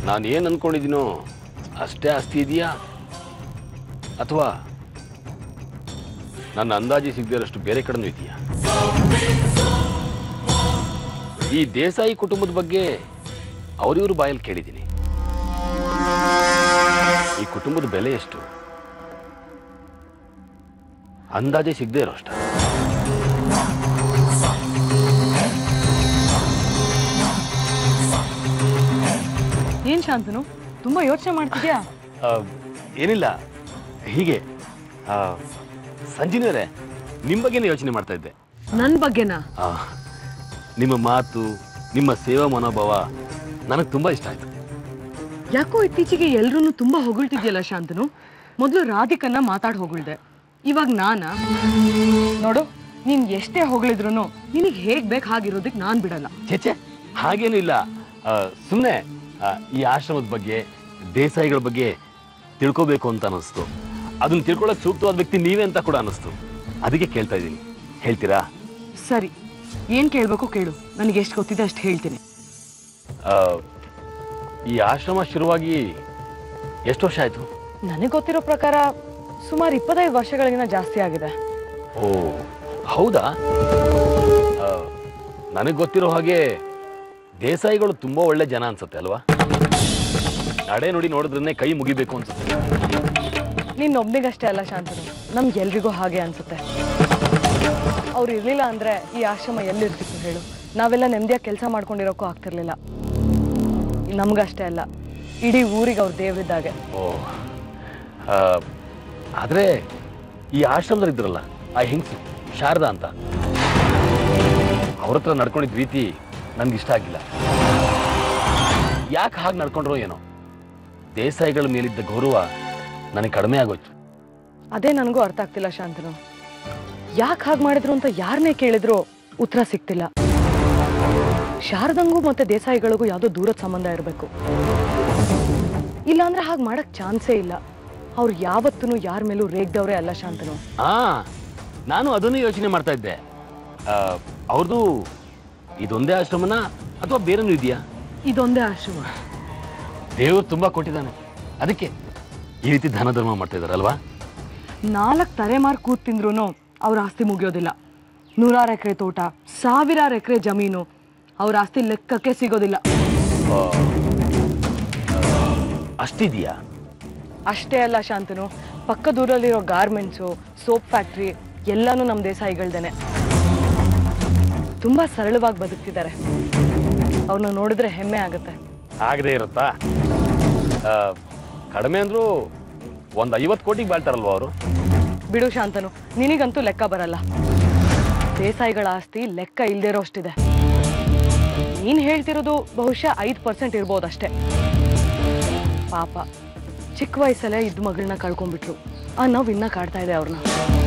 ನಾನು ಏನು ಅನ್ಕೊಂಡಿದ್ದೀನೋ ಅಷ್ಟೇ ಆಸ್ತಿ ಇದೆಯಾ ಅಥವಾ ನನ್ನ ಅಂದಾಜಿ ಸಿಗದಿರೋಷ್ಟು ಬೇರೆ ಕಡೆನೂ ಇದೆಯಾ ಈ ದೇಸಾಯಿ ಕುಟುಂಬದ ಬಗ್ಗೆ ಅವರಿವ್ರ ಬಾಯಲ್ಲಿ ಕೇಳಿದ್ದೀನಿ ಈ ಕುಟುಂಬದ ಬೆಲೆ ಎಷ್ಟು ಅಂದಾಜೆ ಸಿಗದೆ ಇರೋ ಅಷ್ಟ ಏನ್ ಶಾಂತನು ತುಂಬಾ ಯೋಚನೆ ಮಾಡ್ತಿದ್ಯಾ ಆ, ಏನಿಲ್ಲ ಹೀಗೆ ಆ, ಸಂಜಿನವರೇ ನಿಮ್ಮ ಬಗ್ಗೆನೇ ಯೋಚನೆ ಮಾಡ್ತಾ ಇದ್ದೆ ನನ್ ಬಗ್ಗೆನಾ ಆ, ನಿಮ್ಮ ಮಾತು ನಿಮ್ಮ ಸೇವಾ ಮನೋಭಾವ ನನಗೆ ತುಂಬಾ ಇಷ್ಟ ಆಯ್ತು ಯಾಕೋ ಇತ್ತೀಚೆಗೆ ಎಲ್ರೂ ತುಂಬಾ ಹೊಗಳ್ತಿದ್ಯಲ್ಲ ಶಾಂತನು ಮೊದಲು ರಾಧಿಕನ್ನ ಮಾತಾಡ್ ಹೊಗಳ್ದೆ ಇವಾಗ ನಾನಾ ನೋಡು ನೀನ್ ಎಷ್ಟೇ ಹೊಗಳಿದ್ರು ನಿನಗ್ ಹೇಗ್ ಬೇಕು ಹಾಗಿರೋದಕ್ ನಾನ್ ಬಿಡಲ್ಲ ಛೇ ಹಾಗೇನು ಇಲ್ಲ ಸುಮ್ಮನೆ ಈ ಆಶ್ರಮದ ಬಗ್ಗೆ ದೇಸಾಯಿಗಳ ಬಗ್ಗೆ ತಿಳ್ಕೋಬೇಕು ಅಂತ ಅನಿಸ್ತು ಅದನ್ನ ತಿಳ್ಕೊಳ್ಳೋಕೆ ಸೂಕ್ತವಾದ ವ್ಯಕ್ತಿ ನೀವೇ ಅಂತ ಕೂಡ ಅನಿಸ್ತು ಅದಕ್ಕೆ ಕೇಳ್ತಾ ಇದ್ದೀನಿ ಹೇಳ್ತೀರಾ ಸರಿ ಏನ್ ಕೇಳ್ಬೇಕು ಕೇಳು ನನಗೆ ಎಷ್ಟು ಗೊತ್ತಿದೆ ಅಷ್ಟು ಹೇಳ್ತೀನಿ ಆ, ಈ ಆಶ್ರಮ ಶುರುವಾಗಿ ಎಷ್ಟು ವರ್ಷ ಆಯ್ತು ನನಗೆ ಗೊತ್ತಿರೋ ಪ್ರಕಾರ ಸುಮಾರು ಇಪ್ಪತ್ತೈದು ವರ್ಷಗಳಿಗಿಂತ ಜಾಸ್ತಿ ಆಗಿದೆ ಓ ಹೌದಾ ನನಗೆ ಗೊತ್ತಿರೋ ಹಾಗೆ ದೇಸಾಯಿಗಳು ತುಂಬಾ ಒಳ್ಳೆ ಜನ ಅನ್ಸುತ್ತೆ ಅಲ್ವಾ ನಡೆ ನೋಡಿ ನೋಡಿದ್ರೆ ಕೈ ಮುಗಿಬೇಕು ಅನ್ಸುತ್ತೆ ನೀನ್ ಒಬ್ನಿಗಷ್ಟೇ ಅಲ್ಲ ಶಾಂತನು ನಮ್ಗೆ ಎಲ್ರಿಗೂ ಹಾಗೆ ಅನ್ಸುತ್ತೆ ಅವ್ರು ಇರ್ಲಿಲ್ಲ ಅಂದ್ರೆ ಈ ಆಶ್ರಮ ಎಲ್ಲಿರ್ತಿತ್ತು ಹೇಳು ನಾವೆಲ್ಲ ನೆಮ್ಮದಿಯಾಗಿ ಕೆಲಸ ಮಾಡ್ಕೊಂಡಿರೋಕ್ಕೂ ಆಗ್ತಿರ್ಲಿಲ್ಲ ನಮ್ಗಷ್ಟೇ ಅಲ್ಲ ಇಡೀ ಊರಿಗೆ ಅವ್ರ ದೇವ್ರಿದ್ದಾಗೆ ಓ ಆ, ಆದ್ರೆ ಈ ಆಶ್ರಮದಲ್ಲಿ ಇದ್ರಲ್ಲ ಆ ಹೆಂಗಸು ಶಾರದಾ ಅಂತ ಅವ್ರ ಹತ್ರ ನಡ್ಕೊಂಡಿದ್ದ ರೀತಿ ನನ್ಗೆ ಇಷ್ಟ ಆಗಿಲ್ಲ ಯಾಕೆ ಹಾಗೆ ನಡ್ಕೊಂಡ್ರೋ ಏನೋ ದೇಸಾಯಿಗಳ ಮೇಲಿದ್ದ ಗೌರವ ನನಗೆ ಕಡಿಮೆ ಆಗೋಯ್ತು ಅದೇ ನನಗೂ ಅರ್ಥ ಆಗ್ತಿಲ್ಲ ಶಾಂತನು ಯಾಕೆ ಹಾಗೆ ಮಾಡಿದ್ರು ಅಂತ ಯಾರನ್ನೇ ಕೇಳಿದ್ರು ಉತ್ತರ ಸಿಗ್ತಿಲ್ಲ ಶಾರದಂಗೂ ಮತ್ತೆ ದೇಸಾಯಿಗಳಿಗೂ ಯಾವುದೋ ದೂರದ ಸಂಬಂಧ ಇರಬೇಕು ಇಲ್ಲಾಂದ್ರೆ ಹಾಗೆ ಮಾಡಕ್ ಚಾನ್ಸೇ ಇಲ್ಲ ಅವ್ರು ಯಾವತ್ತೂ ಯಾರ ಮೇಲೂ ರೇಗ್ದವ್ರೆ ಅಲ್ಲ ಶಾಂತನು ಆ ನಾನು ಅದನ್ನೇ ಯೋಚನೆ ಮಾಡ್ತಾ ಇದ್ದೆ ಅವ್ರದ್ದು ಇದೊಂದೇ ಆಶ್ರಮನ ಅಥವಾ ಬೇರೆನೂ ಇದೆಯಾ ಇದೊಂದೇ ಆಶ್ರಮ ದೇವರು ತುಂಬಾ ಕೊಟ್ಟಿದ್ದಾನೆ ಅದಕ್ಕೆ ಈ ರೀತಿ ದಾನ ಧರ್ಮ ಮಾಡ್ತಾ ಇದಾರಲ್ವಾ ನಾಲ್ಕು ತಲೆಮಾರು ಕೂತ್ ತಿಂದ್ರೂ ಅವ್ರ ಆಸ್ತಿ ಮುಗಿಯೋದಿಲ್ಲ ನೂರಾರು ಎಕರೆ ತೋಟ ಸಾವಿರಾರು ಎಕರೆ ಜಮೀನು ಅವ್ರ ಆಸ್ತಿ ಲೆಕ್ಕಕ್ಕೆ ಸಿಗೋದಿಲ್ಲ ಅಷ್ಟಿದೆಯಾ ಅಷ್ಟೇ ಅಲ್ಲ ಶಾಂತನು ಪಕ್ಕದೂರಲ್ಲಿರೋ ಗಾರ್ಮೆಂಟ್ಸು ಸೋಪ್ ಫ್ಯಾಕ್ಟ್ರಿ ಎಲ್ಲಾನು ನಮ್ಮ ದೇಸಾಯಿಗಳ್ದೇನೆ ತುಂಬಾ ಸರಳವಾಗಿ ಬದುಕ್ತಿದ್ದಾರೆ ಅವ್ರನ್ನ ನೋಡಿದ್ರೆ ಹೆಮ್ಮೆ ಆಗುತ್ತೆ ಆಗದೆ ಇರುತ್ತಾ ಆ, ಕಡಿಮೆ ಅಂದ್ರೂ ಒಂದು ಐವತ್ತು ಕೋಟಿಗೆ ಬಾಳ್ತಾರಲ್ವಾ ಅವರು ಬಿಡು ಶಾಂತನು ನಿನಗಂತೂ ಲೆಕ್ಕ ಬರಲ್ಲ ದೇಸಾಯಿಗಳ ಆಸ್ತಿ ಲೆಕ್ಕ ಇಲ್ದೇ ಇರೋಷ್ಟಿದೆ ನೀನ್ ಹೇಳ್ತಿರೋದು ಬಹುಶಃ ಐದು ಪರ್ಸೆಂಟ್ ಇರ್ಬೋದಷ್ಟೇ ಪಾಪ ಚಿಕ್ಕ ವಯಸ್ಸಲ್ಲೇ ಇದ್ದ ಮಗಳನ್ನ ಕಳ್ಕೊಂಡ್ಬಿಟ್ರು ಆ ನೋವು ಇನ್ನ ಕಾಡ್ತಾ ಇದೆ ಅವ್ರನ್ನ